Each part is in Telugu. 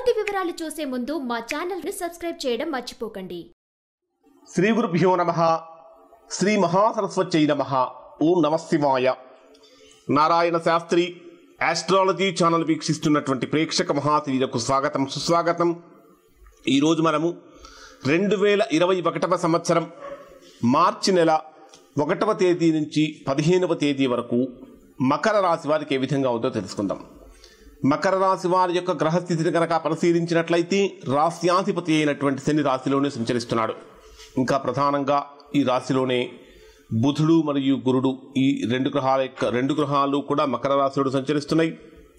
పూర్తి వివరాలు చూసే ముందు మా ఛానల్ ని సబ్స్క్రైబ్ చేయడం మర్చిపోకండి శ్రీ గురుభ్యో నమ శ్రీ మహాసరస్వత్యై నమ ఓం నమ శివాయ నారాయణ శాస్త్రి ఆస్ట్రాలజీ ఛానల్ వీక్షిస్తున్నటువంటి ప్రేక్షక మహాశీలకు స్వాగతం సుస్వాగతం ఈరోజు మనము రెండు వేల ఇరవై ఒకటవ సంవత్సరం మార్చి నెల ఒకటవ తేదీ నుంచి పదిహేనవ తేదీ వరకు మకర రాశి వారికి ఏ విధంగా ఉందో తెలుసుకుందాం మకర రాశి వారి యొక్క గ్రహస్థితిని కనుక పరిశీలించినట్లయితే రాశ్యాధిపతి అయినటువంటి శని రాశిలోనే సంచరిస్తున్నాడు ఇంకా ప్రధానంగా ఈ రాశిలోనే బుధుడు మరియు గురుడు ఈ రెండు గ్రహాల యొక్క రెండు గ్రహాలు కూడా మకర రాశిలో సంచరిస్తున్నాయి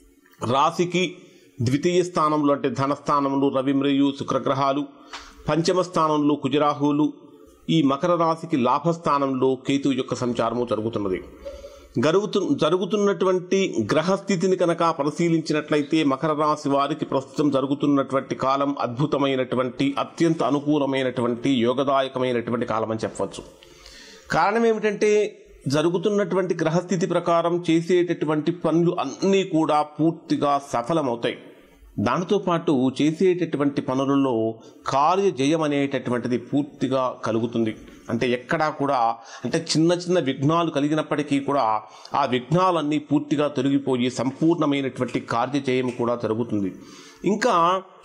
రాశికి ద్వితీయ స్థానంలో అంటే ధనస్థానంలో రవి మరియు శుక్రగ్రహాలు పంచమ స్థానంలో కుజరాహువులు ఈ మకర రాశికి లాభస్థానంలో కేతు యొక్క సంచారము జరుగుతున్నది జరుగుతు జరుగుతున్నటువంటి గ్రహస్థితిని కనుక పరిశీలించినట్లయితే మకర రాశి వారికి ప్రస్తుతం జరుగుతున్నటువంటి కాలం అద్భుతమైనటువంటి అత్యంత అనుకూలమైనటువంటి యోగదాయకమైనటువంటి కాలం అని చెప్పవచ్చు కారణం ఏమిటంటే జరుగుతున్నటువంటి గ్రహస్థితి ప్రకారం చేసేటటువంటి పనులు అన్నీ కూడా పూర్తిగా సఫలమవుతాయి దానితో పాటు చేసేటటువంటి పనులలో కార్యజయం అనేటటువంటిది పూర్తిగా కలుగుతుంది అంటే ఎక్కడా కూడా అంటే చిన్న చిన్న విఘ్నాలు కలిగినప్పటికీ కూడా ఆ విఘ్నాలన్నీ పూర్తిగా తొలగిపోయి సంపూర్ణమైనటువంటి కార్యజయం కూడా జరుగుతుంది ఇంకా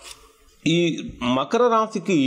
ఈ మకర రాశికి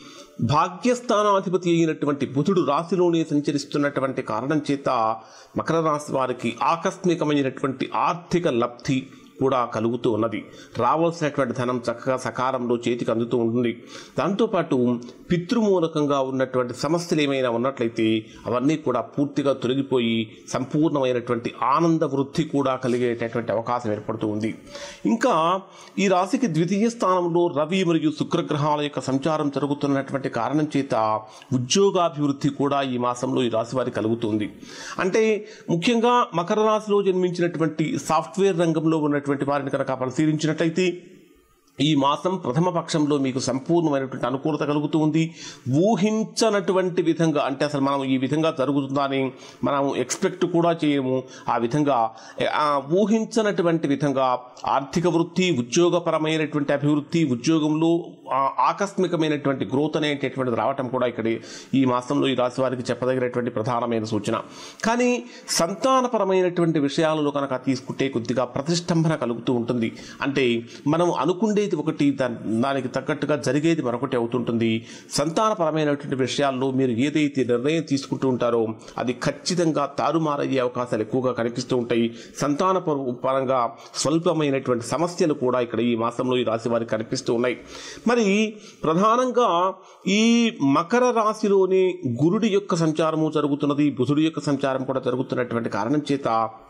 భాగ్యస్థానాధిపతి అయినటువంటి బుధుడు రాశిలోనే సంచరిస్తున్నటువంటి కారణం చేత మకర రాశి వారికి ఆకస్మికమైనటువంటి ఆర్థిక లబ్ధి కూడా కలుగుతూ ఉన్నది రావాల్సినటువంటి ధనం చక్కగా సకాలంలో చేతికి అందుతూ ఉంటుంది దాంతోపాటు పితృమూలకంగా ఉన్నటువంటి సమస్యలు ఏమైనా ఉన్నట్లయితే అవన్నీ కూడా పూర్తిగా తొలగిపోయి సంపూర్ణమైనటువంటి ఆనంద వృద్ధి కూడా కలిగేటటువంటి అవకాశం ఏర్పడుతూ ఉంది ఇంకా ఈ రాశికి ద్వితీయ స్థానంలో రవి మరియు శుక్రగ్రహాల యొక్క సంచారం జరుగుతున్నటువంటి కారణం చేత ఉద్యోగాభివృద్ధి కూడా ఈ మాసంలో ఈ రాశి వారికి కలుగుతుంది అంటే ముఖ్యంగా మకర రాశిలో జన్మించినటువంటి సాఫ్ట్వేర్ రంగంలో ఉన్నటువంటి వారిని కనుక పరిశీలించినట్లయితే ఈ మాసం ప్రథమ పక్షంలో మీకు సంపూర్ణమైనటువంటి అనుకూలత కలుగుతూ ఉంది ఊహించనటువంటి విధంగా అంటే అసలు మనం ఈ విధంగా జరుగుతుందని మనం ఎక్స్పెక్ట్ కూడా చేయము ఆ విధంగా ఆ, ఊహించనటువంటి విధంగా ఆర్థిక వృద్ధి ఉద్యోగపరమైనటువంటి అభివృద్ధి ఉద్యోగంలో ఆ, ఆకస్మికమైనటువంటి గ్రోత్ అనేటటువంటిది రావటం కూడా ఇక్కడ ఈ మాసంలో ఈ రాశి వారికి చెప్పదగినటువంటి ప్రధానమైన సూచన కానీ సంతానపరమైనటువంటి విషయాలలో కనుక తీసుకుంటే కొద్దిగా ప్రతిష్టంభన కలుగుతూ ఉంటుంది అంటే మనం అనుకుండేది ఒకటి దా- దానికి తగ్గట్టుగా జరిగేది మరొకటి అవుతుంటుంది సంతానపరమైనటువంటి విషయాల్లో మీరు ఏదైతే నిర్ణయం తీసుకుంటూ ఉంటారో అది ఖచ్చితంగా తారుమారయ్యే అవకాశాలు ఎక్కువగా కనిపిస్తూ ఉంటాయి సంతాన పరు- పరంగా స్వల్పమైనటువంటి సమస్యలు కూడా ఇక్కడ ఈ మాసంలో ఈ రాశి వారికి కనిపిస్తూ ఉన్నాయి మరి ప్రధానంగా ఈ మకర రాశిలోని గురుడి యొక్క సంచారము జరుగుతున్నది బుధుడి యొక్క సంచారం కూడా జరుగుతున్నటువంటి కారణం చేత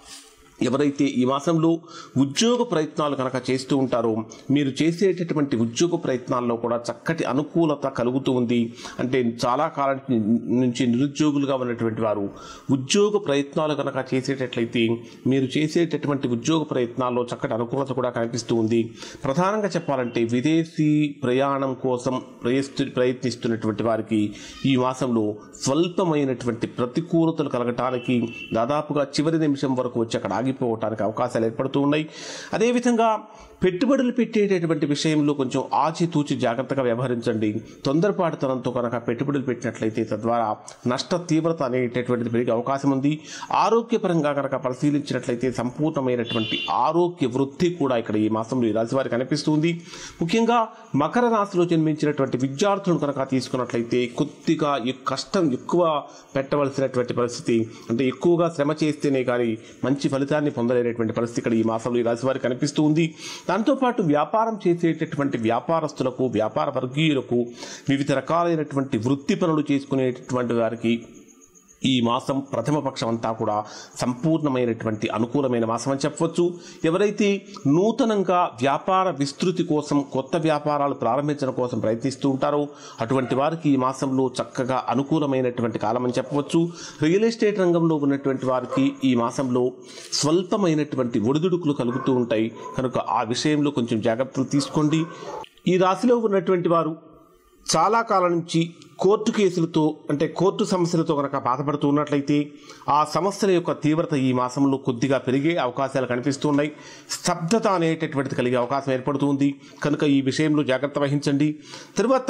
ఎవరైతే ఈ మాసంలో ఉద్యోగ ప్రయత్నాలు కనుక చేస్తూ ఉంటారో మీరు చేసేటటువంటి ఉద్యోగ ప్రయత్నాల్లో కూడా చక్కటి అనుకూలత కలుగుతూ ఉంది అంటే చాలా కాలం నుంచి నిరుద్యోగులుగా ఉన్నటువంటి వారు ఉద్యోగ ప్రయత్నాలు కనుక చేసేటట్లయితే మీరు చేసేటటువంటి ఉద్యోగ ప్రయత్నాల్లో చక్కటి అనుకూలత కూడా కనిపిస్తూ ఉంది ప్రధానంగా చెప్పాలంటే విదేశీ ప్రయాణం కోసం ప్రయత్ని ప్రయత్నిస్తున్నటువంటి వారికి ఈ మాసంలో స్వల్పమైనటువంటి ప్రతికూలతలు కలగటానికి దాదాపుగా చివరి నిమిషం వరకు వచ్చి అక్కడ ఆగిపోవటానికి అవకాశాలు ఏర్పడుతూ ఉన్నాయి అదేవిధంగా పెట్టుబడులు పెట్టేటటువంటి విషయంలో కొంచెం ఆచితూచి జాగ్రత్తగా వ్యవహరించండి తొందరపాటుతనంతో కనుక పెట్టుబడులు పెట్టినట్లయితే తద్వారా నష్ట తీవ్రత అనేటటువంటిది పెరిగే అవకాశం ఉంది ఆరోగ్యపరంగా కనుక పరిశీలించినట్లయితే సంపూర్ణమైనటువంటి ఆరోగ్య వృద్ధి కూడా ఇక్కడ ఈ మాసంలో ఈ రాశి వారికి కనిపిస్తుంది ముఖ్యంగా మకర రాశిలో జన్మించినటువంటి విద్యార్థులను కనుక తీసుకున్నట్లయితే కొద్దిగా ఎ- కష్టం ఎక్కువ పెట్టవలసినటువంటి పరిస్థితి అంటే ఎక్కువగా శ్రమ చేస్తేనే కానీ మంచి ఫలితాన్ని పొందలేనటువంటి పరిస్థితి ఇక్కడ ఈ మాసంలో ఈ రాశి వారికి కనిపిస్తూ ఉంది దాంతోపాటు వ్యాపారం చేసేటటువంటి వ్యాపారస్తులకు వ్యాపార వర్గీయులకు వివిధ రకాలైనటువంటి వృత్తి పనులు చేసుకునేటటువంటి వారికి ఈ మాసం ప్రథమ పక్షం అంతా కూడా సంపూర్ణమైనటువంటి అనుకూలమైన మాసం అని చెప్పవచ్చు ఎవరైతే నూతనంగా వ్యాపార విస్తృతి కోసం కొత్త వ్యాపారాలు ప్రారంభించడం కోసం ప్రయత్నిస్తూ ఉంటారో అటువంటి వారికి ఈ మాసంలో చక్కగా అనుకూలమైనటువంటి కాలం అని చెప్పవచ్చు రియల్ ఎస్టేట్ రంగంలో ఉన్నటువంటి వారికి ఈ మాసంలో స్వల్పమైనటువంటి ఒడిదుడుకులు కలుగుతూ ఉంటాయి కనుక ఆ విషయంలో కొంచెం జాగ్రత్తలు తీసుకోండి ఈ రాశిలో ఉన్నటువంటి వారు చాలా కాలం నుంచి కోర్టు కేసులతో అంటే కోర్టు సమస్యలతో కనుక బాధపడుతూ ఉన్నట్లయితే ఆ సమస్యల యొక్క తీవ్రత ఈ మాసంలో కొద్దిగా పెరిగే అవకాశాలు కనిపిస్తున్నాయి స్తబ్దత అనేటటువంటిది కలిగే అవకాశం ఏర్పడుతుంది కనుక ఈ విషయంలో జాగ్రత్త వహించండి తరువాత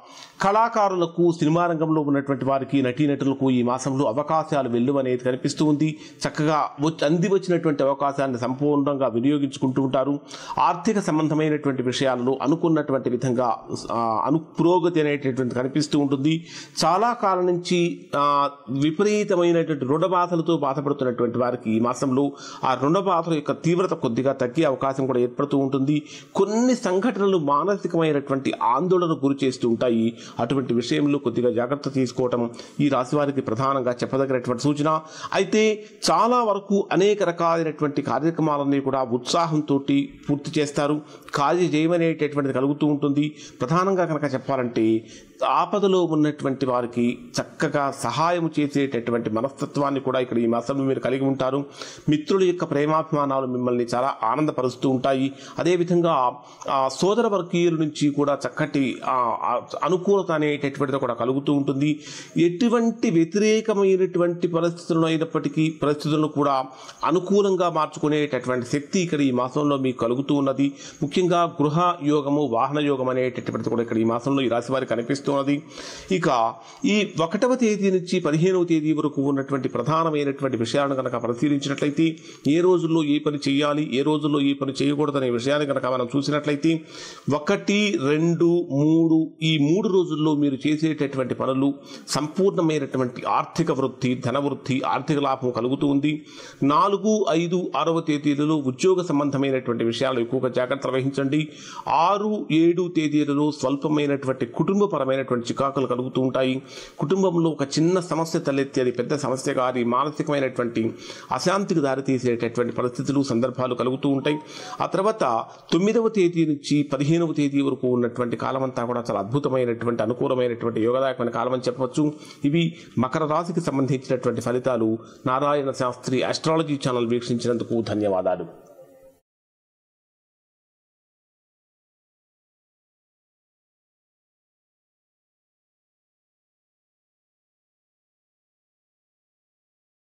కళాకారులకు సినిమా రంగంలో ఉన్నటువంటి వారికి నటీనటులకు ఈ మాసంలో అవకాశాలు వెళ్ళు అనేది కనిపిస్తూ ఉంది చక్కగా వచ్చి అంది వచ్చినటువంటి అవకాశాన్ని సంపూర్ణంగా వినియోగించుకుంటూ ఉంటారు ఆర్థిక సంబంధమైనటువంటి విషయాలలో అనుకున్నటువంటి విధంగా ఆ, అను పురోగతి అనేటటువంటి కనిపిస్తూ ఉంటుంది చాలా కాలం నుంచి ఆ, విపరీతమైనటువంటి రుణ బాధలతో బాధపడుతున్నటువంటి వారికి ఈ మాసంలో ఆ రుణ బాధల యొక్క తీవ్రత కొద్దిగా తగ్గే అవకాశం కూడా ఏర్పడుతూ ఉంటుంది కొన్ని సంఘటనలు మానసికమైనటువంటి ఆందోళన గురి చేస్తూ ఉంటాయి అటువంటి విషయంలో కొద్దిగా జాగ్రత్త తీసుకోవటం ఈ రాశి వారికి ప్రధానంగా చెప్పదగినటువంటి సూచన అయితే చాలా వరకు అనేక రకాలైనటువంటి కార్యక్రమాలన్నీ కూడా ఉత్సాహంతో పూర్తి చేస్తారు కార్య జయమనేటటువంటిది కలుగుతూ ఉంటుంది ప్రధానంగా కనుక చెప్పాలంటే ఆపదలో ఉన్నటువంటి వారికి చక్కగా సహాయం చేసేటటువంటి మనస్తత్వాన్ని కూడా ఇక్కడ ఈ మాసంలో మీరు కలిగి ఉంటారు మిత్రుల యొక్క ప్రేమాభిమానాలు మిమ్మల్ని చాలా ఆనందపరుస్తూ ఉంటాయి అదేవిధంగా ఆ, సోదర వర్గీయుల నుంచి కూడా చక్కటి ఆ, ఆ, అనుకూలత అనేటటువంటిది కూడా కలుగుతూ ఉంటుంది ఎటువంటి వ్యతిరేకమైనటువంటి పరిస్థితులు అయినప్పటికీ పరిస్థితులను కూడా అనుకూలంగా మార్చుకునేటటువంటి శక్తి ఇక్కడ ఈ మాసంలో మీకు కలుగుతూ ఉన్నది ముఖ్యంగా గృహ యోగము వాహన యోగం అనేటటువంటిది కూడా ఇక్కడ ఈ మాసంలో ఈ రాశి వారికి కనిపిస్తున్నది ఇక ఈ ఒకటవ తేదీ నుంచి పదిహేనవ తేదీ వరకు ఉన్నటువంటి ప్రధానమైనటువంటి విషయాలను కనుక పరిశీలించినట్లయితే ఏ రోజుల్లో ఏ పని చేయాలి ఏ రోజుల్లో ఏ పని చేయకూడదనే విషయాన్ని కనుక మనం చూసినట్లయితే ఒకటి రెండు మూడు ఈ మూడు రోజుల్లో మీరు చేసేటటువంటి పనులు సంపూర్ణమైనటువంటి ఆర్థిక వృద్ధి ధన వృద్ధి ఆర్థిక లాభం కలుగుతూ ఉంది నాలుగు ఐదు ఆరవ తేదీలలో ఉద్యోగ సంబంధమైనటువంటి విషయాలు ఎక్కువగా జాగ్రత్త వహించండి ఆరు ఏడు తేదీలలో స్వల్పమైనటువంటి కుటుంబపరమైనటువంటి చికాకులు కలుగుతూ ఉంటాయి కుటుంబంలో ఒక చిన్న సమస్య తలెత్తి అది పెద్ద సమస్యగా అది మానసికమైనటువంటి అశాంతికి దారితీసేటటువంటి పరిస్థితులు సందర్భాలు కలుగుతూ ఉంటాయి ఆ తర్వాత తొమ్మిదవ తేదీ నుంచి పదిహేనవ తేదీ వరకు ఉన్నటువంటి కాలం అంతా కూడా చాలా అద్భుతమైనటువంటి అనుకూలమైనటువంటి యోగదాయకమైన కాలం అని చెప్పవచ్చు ఇవి మకర రాశికి సంబంధించినటువంటి ఫలితాలు నారాయణ శాస్త్రి ఆస్ట్రాలజీ ఛానల్ వీక్షించినందుకు ధన్యవాదాలు